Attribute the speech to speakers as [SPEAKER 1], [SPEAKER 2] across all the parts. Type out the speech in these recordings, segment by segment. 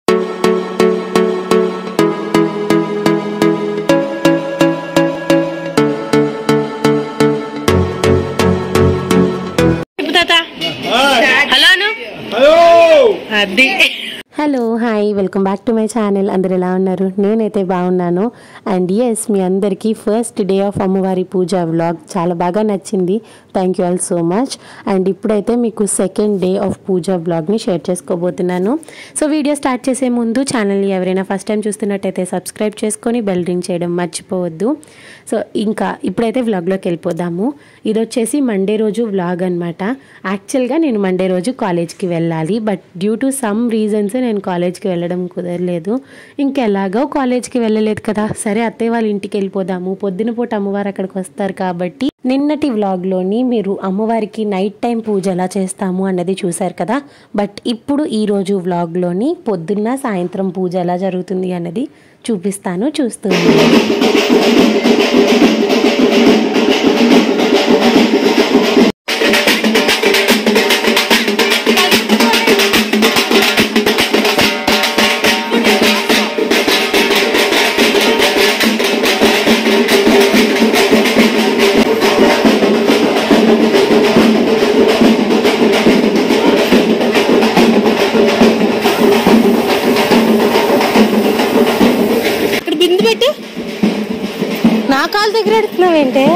[SPEAKER 1] అది
[SPEAKER 2] hello hi welcome back to my channel అందరు ఎలా ఉన్నారు నేనైతే బాగున్నాను అండ్ ఎస్ మీ అందరికీ ఫస్ట్ డే ఆఫ్ అమ్మవారి పూజ వ్లాగ్ చాలా బాగా నచ్చింది thank you all so much and ఇప్పుడైతే మీకు సెకండ్ డే ఆఫ్ పూజ వ్లాగ్ని షేర్ చేసుకోబోతున్నాను సో వీడియో స్టార్ట్ చేసే ముందు ఛానల్ని ఎవరైనా ఫస్ట్ టైం చూస్తున్నట్టయితే సబ్స్క్రైబ్ చేసుకొని బెల్ రింగ్ చేయడం మర్చిపోవద్దు సో ఇంకా ఇప్పుడైతే వ్లాగ్లోకి వెళ్ళిపోదాము ఇది వచ్చేసి మండే రోజు వ్లాగ్ అనమాట యాక్చువల్గా నేను మండే రోజు కాలేజ్కి వెళ్ళాలి but due to some reasons నేను కాలేజ్కి వెళ్ళడం కుదరలేదు ఇంకెలాగో కాలేజ్కి వెళ్ళలేదు కదా సరే అత్తయ్య వాళ్ళ ఇంటికి వెళ్ళిపోదాము పొద్దున పూట అమ్మవారు అక్కడికి వస్తారు కాబట్టి నిన్నటి వ్లాగ్లోని మీరు అమ్మవారికి నైట్ టైం పూజ ఎలా చేస్తాము అన్నది చూశారు కదా బట్ ఇప్పుడు ఈ రోజు వ్లాగ్లోని పొద్దున్న సాయంత్రం పూజ ఎలా జరుగుతుంది అన్నది చూపిస్తాను చూస్తుంది
[SPEAKER 1] ఇక్కడ బిందు పెట్టు
[SPEAKER 2] నా కాలు దగ్గర ఎడుతున్నావేంటే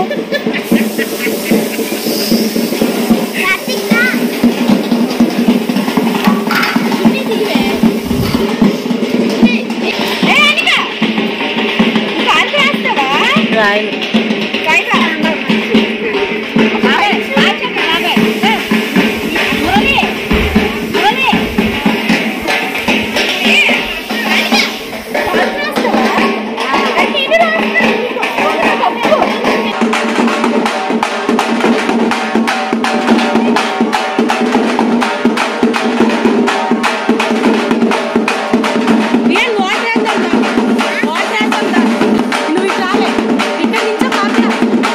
[SPEAKER 2] రాయలు
[SPEAKER 1] ఏం వాటర్ వేద్దాం వాటర్ వేద్దాం నువ్వు ఇటు రాలే ఇక్కడ నుంచో కాపలా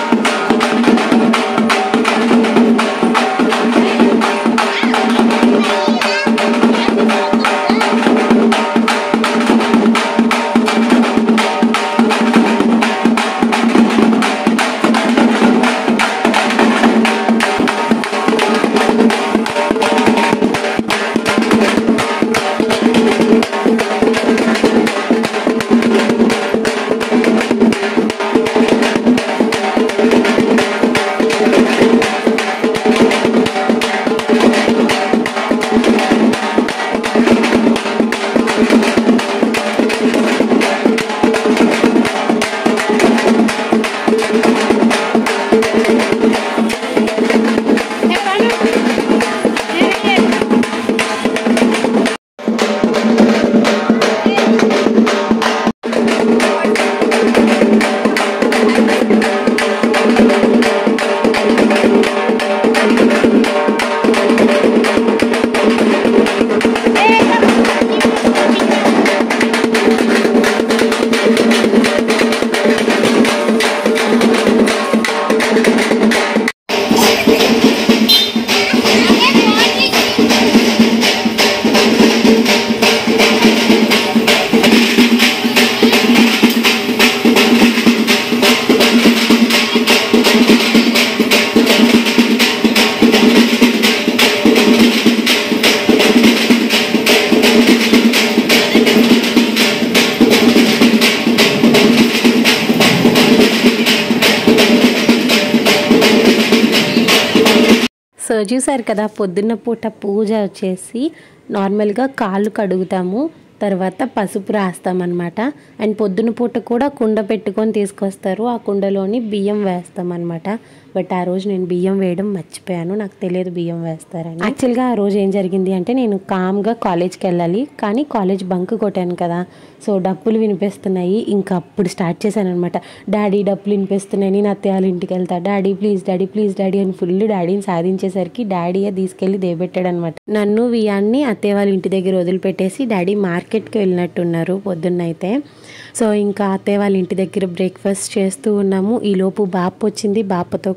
[SPEAKER 2] సో చూసారు కదా పొద్దున్న పూట పూజ వచ్చేసి నార్మల్గా కాళ్ళు కడుగుతాము తర్వాత పసుపు రాస్తామన్నమాట అండ్ పొద్దున పూట కూడా కుండ పెట్టుకొని తీసుకొస్తారు ఆ కుండలోని బియ్యం వేస్తామన్నమాట బట్ ఆ రోజు నేను బియ్యం వేయడం మర్చిపోయాను నాకు తెలియదు బియ్యం వేస్తారని యాక్చువల్గా ఆ రోజు ఏం జరిగింది అంటే నేను కామ్గా కాలేజ్కి వెళ్ళాలి కానీ కాలేజ్ బంక్ కొట్టాను కదా సో డప్పులు వినిపిస్తున్నాయి ఇంకా అప్పుడు స్టార్ట్ చేశాను అనమాట డాడీ డప్పులు వినిపిస్తున్నాయి నేను అత్తయ్య వాళ్ళ ఇంటికి వెళ్తా daddy please daddy please daddy అని ఫుల్ డాడీని సాధించేసరికి డాడీయే తీసుకెళ్లి దేబెట్టాడు అనమాట నన్ను వియాన్ని అత్తయ్య వాళ్ళ ఇంటి దగ్గర వదిలిపెట్టేసి డాడీ మార్కెట్కి వెళ్ళినట్టున్నారు పొద్దున్నైతే సో ఇంకా అత్తయ్య వాళ్ళ ఇంటి దగ్గర బ్రేక్ఫాస్ట్ చేస్తూ ఉన్నాము ఈ లోపు బాప్ వచ్చింది బాపతో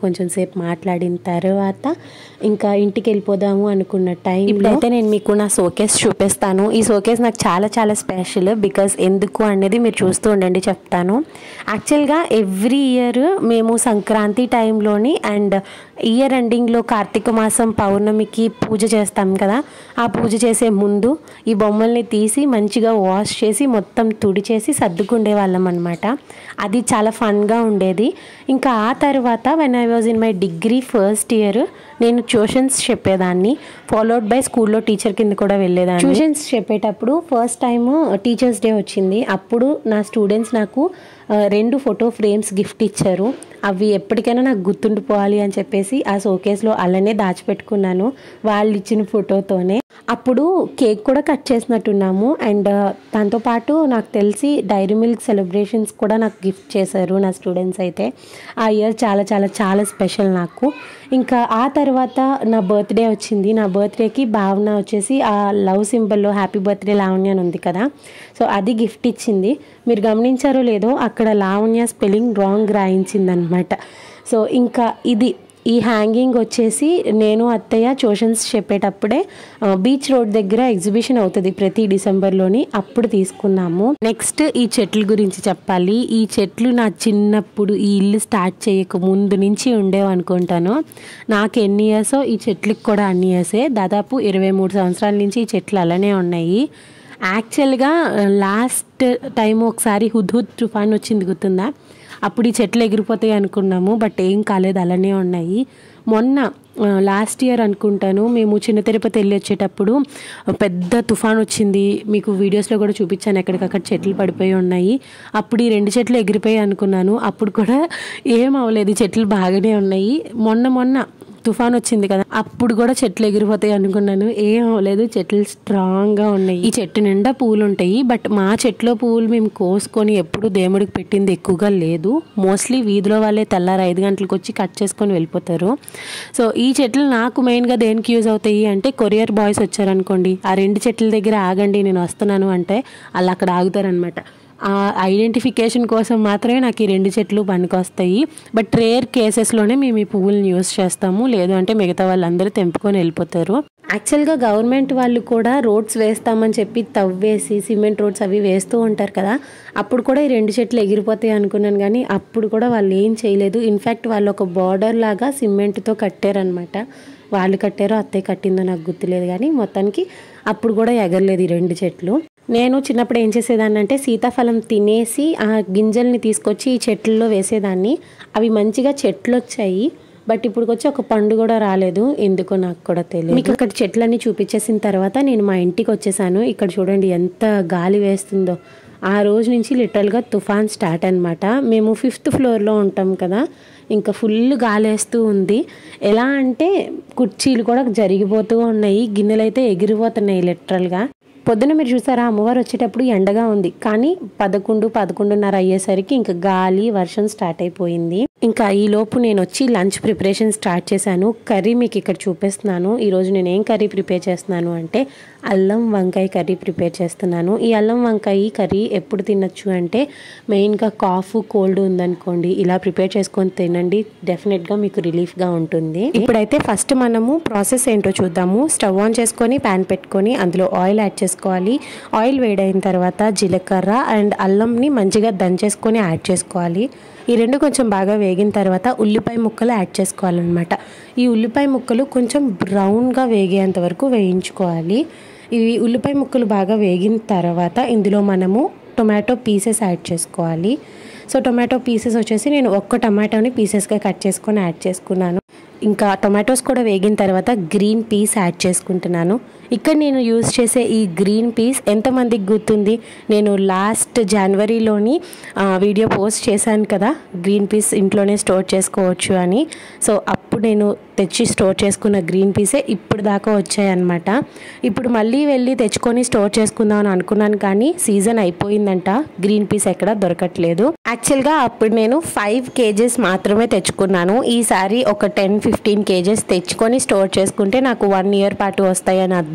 [SPEAKER 2] కొంచెం సేపు మాట్లాడిన తర్వాత ఇంకా ఇంటికి వెళ్ళిపోదాము అనుకున్న టైం ఇప్పుడైతే నేను మీకు నా షోకేస్ చూపిస్తాను ఈ షోకేస్ నాకు చాలా చాలా స్పెషల్ బికాస్ ఎందుకు అనేది మీరు చూస్తూ ఉండండి చెప్తాను యాక్చువల్గా ఎవ్రీ ఇయర్ మేము సంక్రాంతి టైంలోని అండ్ ఇయర్ ఎండింగ్లో కార్తీక మాసం పౌర్ణమికి పూజ చేస్తాం కదా ఆ పూజ చేసే ముందు ఈ బొమ్మల్ని తీసి మంచిగా వాష్ చేసి మొత్తం తుడిచేసి సర్దుకుండే వాళ్ళం అనమాట అది చాలా ఫన్గా ఉండేది ఇంకా ఆ తర్వాత when I was in my degree first year నేను ట్యూషన్స్ చెప్పేదాన్ని ఫాలోడ్ బై స్కూల్లో టీచర్ కింద కూడా వెళ్ళేదాన్ని ట్యూషన్స్ చెప్పేటప్పుడు ఫస్ట్ టైం టీచర్స్ డే వచ్చింది అప్పుడు నా స్టూడెంట్స్ నాకు ఆ, రెండు ఫోటో ఫ్రేమ్స్ గిఫ్ట్ ఇచ్చారు అవి ఎప్పటికైనా నాకు గుర్తుండిపోవాలి అని చెప్పేసి ఆ షోకేస్లో అలానే దాచిపెట్టుకున్నాను వాళ్ళు ఇచ్చిన ఫోటోతోనే అప్పుడు కేక్ కూడా కట్ చేసినట్టున్నాము అండ్ దాంతోపాటు నాకు తెలిసి డైరీ మిల్క్ సెలబ్రేషన్స్ కూడా నాకు గిఫ్ట్ చేశారు నా స్టూడెంట్స్ అయితే ఆ ఇయర్ చాలా చాలా చాలా స్పెషల్ నాకు ఇంకా ఆ తర్వాత నా బర్త్డే వచ్చింది నా బర్త్డేకి భావన వచ్చేసి ఆ లవ్ సింబల్లో హ్యాపీ బర్త్డే లావణ్య అని ఉంది కదా సో అది గిఫ్ట్ ఇచ్చింది మీరు గమనించారో లేదో అక్కడ లావణ్య స్పెల్లింగ్ రాంగ్ రాయించింది అనమాట సో ఇంకా ఇది ఈ హ్యాంగింగ్ వచ్చేసి నేను అత్తయ్య ట్యూషన్స్ చెప్పేటప్పుడే ఆ, బీచ్ రోడ్ దగ్గర ఎగ్జిబిషన్ అవుతుంది ప్రతి డిసెంబర్లోని అప్పుడు తీసుకున్నాము నెక్స్ట్ ఈ చెట్ల గురించి చెప్పాలి ఈ చెట్లు నా చిన్నప్పుడు ఈ ఇల్లు స్టార్ట్ చేయక ముందు నుంచి ఉండేవి అనుకుంటాను నాకు ఎన్ని ఇయర్సో ఈ చెట్లకు కూడా అన్ని ఇయర్సే దాదాపు ఇరవై మూడు సంవత్సరాల నుంచి ఈ చెట్లు అలానే ఉన్నాయి యాక్చువల్గా లాస్ట్ టైం ఒకసారి హుద్ హుద్ తుఫాన్ వచ్చింది గుర్తుందా అప్పుడు ఈ చెట్లు ఎగిరిపోతాయి అనుకున్నాము బట్ ఏం కాలేదు అలానే ఉన్నాయి మొన్న లాస్ట్ ఇయర్ అనుకుంటాను మేము చిన్న తిరుపతి వెళ్ళి వచ్చేటప్పుడు పెద్ద తుఫాన్ వచ్చింది మీకు వీడియోస్లో కూడా చూపించాను ఎక్కడికక్కడ చెట్లు పడిపోయి ఉన్నాయి అప్పుడు ఈ రెండు చెట్లు ఎగిరిపోయి అనుకున్నాను అప్పుడు కూడా ఏం అవ్వలేదు ఈ చెట్లు బాగానే ఉన్నాయి మొన్న మొన్న తుఫాన్ వచ్చింది కదా అప్పుడు కూడా చెట్లు ఎగిరిపోతాయి అనుకున్నాను ఏం అవ్వలేదు చెట్లు స్ట్రాంగ్గా ఉన్నాయి ఈ చెట్టు నిండా పూలు ఉంటాయి బట్ మా చెట్లో పువ్వులు మేము కోసుకొని ఎప్పుడు దేవుడికి పెట్టింది ఎక్కువగా లేదు మోస్ట్లీ వీధిలో వాళ్ళే తెల్లారు ఐదు గంటలకు వచ్చి కట్ చేసుకొని వెళ్ళిపోతారు సో ఈ చెట్లు నాకు మెయిన్గా దేనికి యూజ్ అవుతాయి అంటే కొరియర్ బాయ్స్ వచ్చారనుకోండి ఆ రెండు చెట్ల దగ్గర ఆగండి నేను వస్తున్నాను అంటే వాళ్ళు అక్కడ ఆగుతారనమాట ఆ ఐడెంటిఫికేషన్ కోసం మాత్రమే నాకు ఈ రెండు చెట్లు పనికొస్తాయి బట్ రేర్ కేసెస్లోనే మేము ఈ పువ్వులను యూస్ చేస్తాము లేదు అంటే మిగతా వాళ్ళందరూ తెంపుకొని వెళ్ళిపోతారు యాక్చువల్గా గవర్నమెంట్ వాళ్ళు కూడా రోడ్స్ వేస్తామని చెప్పి తవ్వేసి సిమెంట్ రోడ్స్ అవి వేస్తూ ఉంటారు కదా అప్పుడు కూడా ఈ రెండు చెట్లు ఎగిరిపోతాయి అనుకున్నాను కానీ అప్పుడు కూడా వాళ్ళు ఏం చేయలేదు ఇన్ఫ్యాక్ట్ వాళ్ళు ఒక బార్డర్ లాగా సిమెంట్తో కట్టారనమాట వాళ్ళు కట్టారో అత్తయ్య కట్టిందో నాకు గుర్తులేదు కానీ మొత్తానికి అప్పుడు కూడా ఎగరలేదు ఈ రెండు చెట్లు నేను చిన్నప్పుడు ఏం చేసేదాన్ని అంటే సీతాఫలం తినేసి ఆ గింజల్ని తీసుకొచ్చి ఈ చెట్లలో వేసేదాన్ని అవి మంచిగా చెట్లు వచ్చాయి బట్ ఇప్పుడు వచ్చి ఒక పండు కూడా రాలేదు ఎందుకో నాకు కూడా తెలియదు మీకు అక్కడ చెట్లన్నీ చూపించేసిన తర్వాత నేను మా ఇంటికి వచ్చేసాను ఇక్కడ చూడండి ఎంత గాలి వేస్తుందో ఆ రోజు నుంచి లిటరల్గా తుఫాన్ స్టార్ట్ అనమాట మేము ఫిఫ్త్ ఫ్లోర్లో ఉంటాం కదా ఇంకా ఫుల్ గాలేస్తూ ఉంది ఎలా అంటే కుర్చీలు కూడా జరిగిపోతూ ఉన్నాయి గిన్నెలు అయితే ఎగిరిపోతున్నాయి లిటరల్గా పొద్దున మీరు చూసారా అమ్మవారు వచ్చేటప్పుడు ఎండగా ఉంది కానీ పదకొండు పదకొండున్నర అయ్యేసరికి ఇంకా గాలి వర్షం స్టార్ట్ అయిపోయింది ఇంకా ఈ లోపు నేను వచ్చి లంచ్ ప్రిపరేషన్ స్టార్ట్ చేశాను కర్రీ మీకు ఇక్కడ చూపిస్తున్నాను ఈరోజు నేను ఏం కర్రీ ప్రిపేర్ చేస్తున్నాను అంటే అల్లం వంకాయ కర్రీ ప్రిపేర్ చేస్తున్నాను ఈ అల్లం వంకాయ కర్రీ ఎప్పుడు తినొచ్చు అంటే మెయిన్గా కాఫ్ కోల్డ్ ఉందనుకోండి ఇలా ప్రిపేర్ చేసుకొని తినండి డెఫినెట్గా మీకు రిలీఫ్గా ఉంటుంది ఇప్పుడైతే ఫస్ట్ మనము ప్రాసెస్ ఏంటో చూద్దాము స్టవ్ ఆన్ చేసుకొని ప్యాన్ పెట్టుకొని అందులో ఆయిల్ యాడ్ చేసుకోవాలి ఆయిల్ వేడైన తర్వాత జీలకర్ర అండ్ అల్లంని మంచిగా దంచేసుకొని యాడ్ చేసుకోవాలి ఈ రెండు కొంచెం బాగా వేగిన తర్వాత ఉల్లిపాయ ముక్కలు యాడ్ చేసుకోవాలన్నమాట ఈ ఉల్లిపాయ ముక్కలు కొంచెం బ్రౌన్గా వేగేంత వరకు వేయించుకోవాలి ఇవి ఉల్లిపాయ ముక్కలు బాగా వేగిన తర్వాత ఇందులో మనము టొమాటో పీసెస్ యాడ్ చేసుకోవాలి సో టొమాటో పీసెస్ వచ్చేసి నేను ఒక్క టమాటోని పీసెస్గా కట్ చేసుకొని యాడ్ చేసుకున్నాను ఇంకా టొమాటోస్ కూడా వేగిన తర్వాత గ్రీన్ పీస్ యాడ్ చేసుకుంటున్నాను ఇక్కడ నేను యూజ్ చేసే ఈ గ్రీన్ పీస్ ఎంతమందికి గుర్తుంది నేను లాస్ట్ జనవరిలోని ఆ, వీడియో పోస్ట్ చేశాను కదా గ్రీన్ పీస్ ఇంట్లోనే స్టోర్ చేసుకోవచ్చు అని సో అప్పుడు నేను తెచ్చి స్టోర్ చేసుకున్న గ్రీన్ పీసే ఇప్పుడు దాకా వచ్చాయన్నమాట ఇప్పుడు మళ్ళీ వెళ్ళి తెచ్చుకొని స్టోర్ చేసుకుందాం అని అనుకున్నాను కానీ సీజన్ అయిపోయిందంట గ్రీన్ పీస్ ఎక్కడ దొరకట్లేదు యాక్చువల్గా అప్పుడు నేను ఫైవ్ కేజెస్ మాత్రమే తెచ్చుకున్నాను ఈసారి ఒక టెన్ ఫిఫ్టీన్ కేజెస్ తెచ్చుకొని స్టోర్ చేసుకుంటే నాకు వన్ ఇయర్ పాటు వస్తాయని అర్థం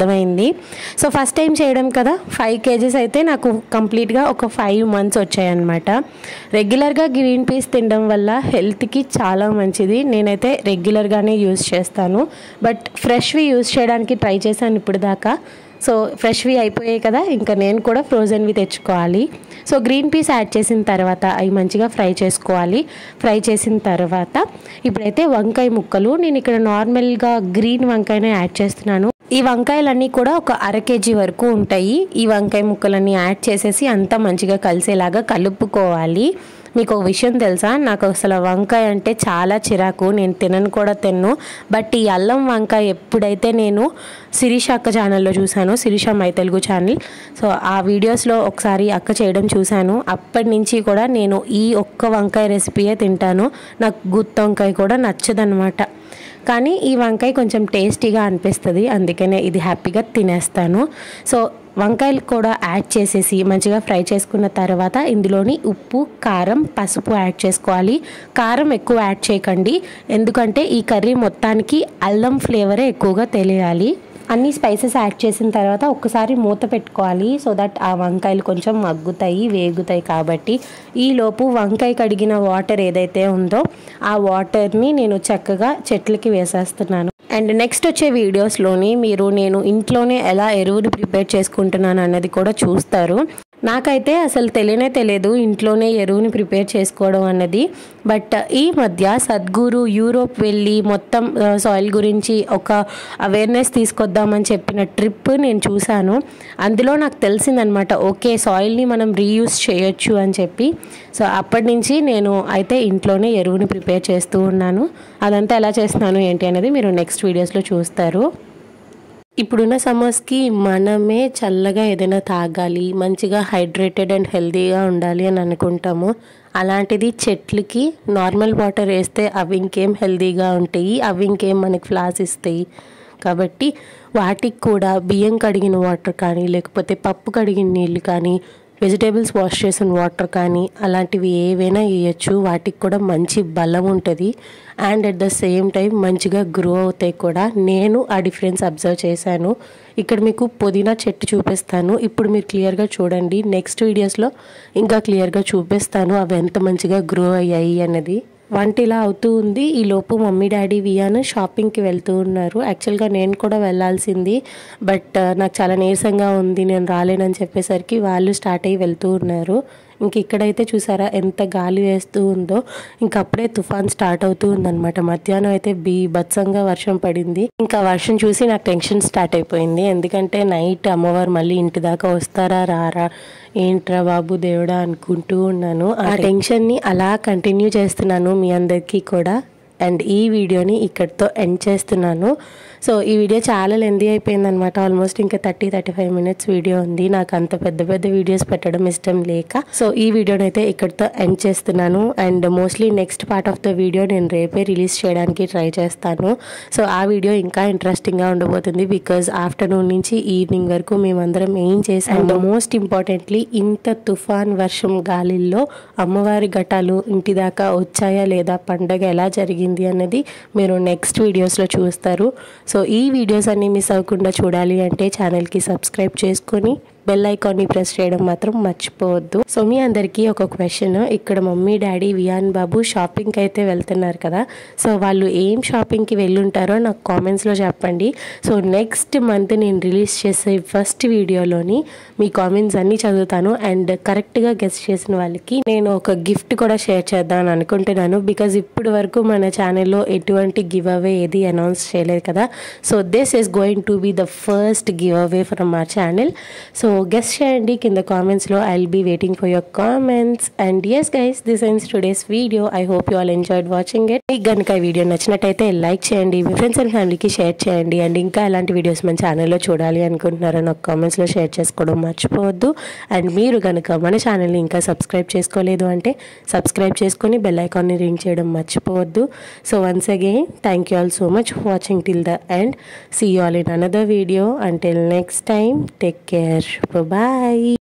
[SPEAKER 2] అర్థమైంది సో ఫస్ట్ టైం చేయడం కదా ఫైవ్ కేజీస్ అయితే నాకు కంప్లీట్గా ఒక ఫైవ్ మంత్స్ వచ్చాయన్నమాట రెగ్యులర్గా గ్రీన్ పీస్ తినడం వల్ల హెల్త్కి చాలా మంచిది నేనైతే రెగ్యులర్గానే యూస్ చేస్తాను బట్ ఫ్రెష్వి యూస్ చేయడానికి ట్రై చేశాను ఇప్పుడు దాకా సో ఫ్రెష్వి అయిపోయాయి కదా ఇంకా నేను కూడా ఫ్రోజన్వి తెచ్చుకోవాలి సో గ్రీన్ పీస్ యాడ్ చేసిన తర్వాత అవి మంచిగా ఫ్రై చేసుకోవాలి ఫ్రై చేసిన తర్వాత ఇప్పుడైతే వంకాయ ముక్కలు నేను ఇక్కడ నార్మల్గా గ్రీన్ వంకాయనే యాడ్ చేస్తున్నాను ఈ వంకాయలన్నీ కూడా ఒక అర కేజీ వరకు ఉంటాయి ఈ వంకాయ ముక్కలన్నీ యాడ్ చేసేసి అంతా మంచిగా కలిసేలాగా కలుపుకోవాలి మీకు ఒక విషయం తెలుసా నాకు అసలు వంకాయ అంటే చాలా చిరాకు నేను తినను కూడా తిన్ను బట్ ఈ అల్లం వంకాయ ఎప్పుడైతే నేను శిరీష అక్క ఛానల్లో చూశాను Sirisha my Telugu channel so ఆ వీడియోస్లో ఒకసారి అక్క చేయడం చూశాను అప్పటి నుంచి కూడా నేను ఈ ఒక్క వంకాయ రెసిపీయే తింటాను నాకు గుత్తి వంకాయ కూడా నచ్చదనమాట కానీ ఈ వంకాయ కొంచెం టేస్టీగా అనిపిస్తుంది అందుకనే ఇది హ్యాపీగా తినేస్తాను సో వంకాయలు కూడా యాడ్ చేసేసి మంచిగా ఫ్రై చేసుకున్న తర్వాత ఇందులోని ఉప్పు కారం పసుపు యాడ్ చేసుకోవాలి కారం ఎక్కువ యాడ్ చేయకండి ఎందుకంటే ఈ కర్రీ మొత్తానికి అల్లం ఫ్లేవరే ఎక్కువగా తెలియాలి అన్ని స్పైసెస్ యాడ్ చేసిన తర్వాత ఒక్కసారి మూత పెట్టుకోవాలి సో దట్ ఆ వంకాయలు కొంచెం మగ్గుతాయి వేగుతాయి కాబట్టి ఈలోపు వంకాయ కడిగిన వాటర్ ఏదైతే ఉందో ఆ వాటర్ని నేను చక్కగా చెట్లకి వేసేస్తున్నాను అండ్ నెక్స్ట్ వచ్చే వీడియోస్లోని మీరు నేను ఇంట్లోనే ఎలా ఎరువుని ప్రిపేర్ చేసుకుంటున్నాను అన్నది కూడా చూస్తారు నాకైతే అసలు తెలియనే తెలియదు ఇంట్లోనే ఎరువుని ప్రిపేర్ చేసుకోవడం అన్నది బట్ ఈ మధ్య సద్గురు యూరోప్ వెళ్ళి మొత్తం సాయిల్ గురించి ఒక అవేర్నెస్ తీసుకొద్దామని చెప్పిన ట్రిప్ నేను చూశాను అందులో నాకు తెలిసిందనమాట ఓకే సాయిల్ని మనం రీయూస్ చేయొచ్చు అని చెప్పి సో అప్పటి నుంచి నేను అయితే ఇంట్లోనే ఎరువుని ప్రిపేర్ చేస్తూ ఉన్నాను అదంతా ఎలా చేస్తున్నాను ఏంటి అనేది మీరు నెక్స్ట్ వీడియోస్లో చూస్తారు ఇప్పుడున్న సమ్మర్స్కి మనమే చల్లగా ఏదైనా తాగాలి మంచిగా హైడ్రేటెడ్ అండ్ హెల్తీగా ఉండాలి అని అనుకుంటాము అలాంటిది చెట్లకి నార్మల్ వాటర్ వేస్తే అవి ఇంకేం హెల్తీగా ఉంటాయి అవి ఇంకేం మనకి ఫ్లాస్ ఇస్తాయి కాబట్టి వాటికి కూడా బియ్యం కడిగిన వాటర్ కానీ లేకపోతే పప్పు కడిగిన నీళ్ళు కానీ వెజిటేబుల్స్ వాష్ చేసిన వాటర్ కానీ అలాంటివి ఏవైనా వేయచ్చు వాటికి కూడా మంచి బలం ఉంటుంది and at the same time మంచిగా గ్రో అవుతాయి కూడా నేను ఆ డిఫరెన్స్ అబ్జర్వ్ చేశాను ఇక్కడ మీకు పుదీనా చెట్టు చూపిస్తాను ఇప్పుడు మీరు క్లియర్గా చూడండి నెక్స్ట్ వీడియోస్లో ఇంకా క్లియర్గా చూపిస్తాను అవి ఎంత మంచిగా గ్రో అయ్యాయి అన్నది వంట ఇలా అవుతూ ఉంది ఈ లోపు మమ్మీ డాడీ వియాన్ షాపింగ్కి వెళ్తూ ఉన్నారు యాక్చువల్గా నేను కూడా వెళ్ళాల్సింది బట్ నాకు చాలా నీరసంగా ఉంది నేను రాలేనని చెప్పేసరికి వాళ్ళు స్టార్ట్ అయ్యి వెళ్తూ ఉన్నారు ఇంక ఇక్కడైతే చూసారా ఎంత గాలి వేస్తూ ఉందో ఇంక అప్పుడే తుఫాన్ స్టార్ట్ అవుతూ ఉందన్నమాట మధ్యాహ్నం అయితే బీభత్సంగా వర్షం పడింది ఇంకా వర్షం చూసి నాకు టెన్షన్ స్టార్ట్ అయిపోయింది ఎందుకంటే నైట్ అమ్మవారు మళ్ళీ ఇంటి దాకా వస్తారా రారా ఏంట్రా బాబు దేవుడా అనుకుంటూ ఉన్నాను ఆ టెన్షన్ని అలా కంటిన్యూ చేస్తున్నాను మీ అందరికీ కూడా అండ్ ఈ వీడియోని ఇక్కడితో ఎండ్ చేస్తున్నాను సో ఈ వీడియో చాలా లెందీ అయిపోయింది అనమాట ఆల్మోస్ట్ ఇంకా thirty thirty five minutes video ఉంది నాకు అంత పెద్ద పెద్ద వీడియోస్ పెట్టడం ఇష్టం లేక సో ఈ వీడియోని అయితే ఇక్కడితో ఎండ్ చేస్తున్నాను and mostly next part of the video నేను రేపే రిలీజ్ చేయడానికి ట్రై చేస్తాను సో ఆ వీడియో ఇంకా ఇంట్రెస్టింగ్గా ఉండబోతుంది బికాజ్ ఆఫ్టర్నూన్ నుంచి ఈవినింగ్ వరకు మేమందరం ఏం చేసాం అండ్ మోస్ట్ ఇంపార్టెంట్లీ ఇంత తుఫాన్ వర్షం గాలిల్లో అమ్మవారి ఘటాలు ఇంటి దాకా వచ్చాయా లేదా పండగ ఎలా జరిగింది అన్నది మీరు నెక్స్ట్ వీడియోస్లో చూస్తారు సో ఈ వీడియోస్ అన్ని మిస్ అవ్వకుండా చూడాలి అంటే ఛానల్కి సబ్స్క్రైబ్ చేసుకొని బెల్ ఐకాన్ని ప్రెస్ చేయడం మాత్రం మర్చిపోవద్దు సో మీ అందరికీ ఒక క్వశ్చన్ ఇక్కడ మమ్మీ డాడీ వియాన్ బాబు షాపింగ్కి అయితే వెళ్తున్నారు కదా సో వాళ్ళు ఏం షాపింగ్కి వెళ్ళుంటారో నాకు కామెంట్స్లో చెప్పండి సో నెక్స్ట్ మంత్ నేను రిలీజ్ చేసే ఫస్ట్ వీడియోలోని మీ కామెంట్స్ అన్నీ చదువుతాను అండ్ కరెక్ట్గా గెస్ట్ చేసిన వాళ్ళకి నేను ఒక గిఫ్ట్ కూడా షేర్ చేద్దాం అనుకుంటున్నాను బికాజ్ ఇప్పుడు వరకు మన ఛానల్లో ఎటువంటి గివ్ అవే ఏది అనౌన్స్ చేయలేదు కదా so this is going to be the first giveaway from our channel so guess చేయండి కింద కామెంట్స్లో I will be waiting for your comments and yes guys this is today's video I hope you all enjoyed watching it మీకు కనుక ఈ video నచ్చినట్టయితే like చేయండి మీ friends and ఫ్యామిలీకి షేర్ చేయండి అండ్ ఇంకా ఎలాంటి వీడియోస్ మన ఛానల్లో చూడాలి అనుకుంటున్నారో నాకు కామెంట్స్లో షేర్ చేసుకోవడం మర్చిపోవద్దు అండ్ మీరు కనుక మన ఛానల్ని ఇంకా సబ్స్క్రైబ్ చేసుకోలేదు అంటే సబ్స్క్రైబ్ చేసుకొని బెల్ ఐకాన్ని రింగ్ చేయడం మర్చిపోవద్దు so once again thank you all so much watching till the end see you all in another video until next time take care bye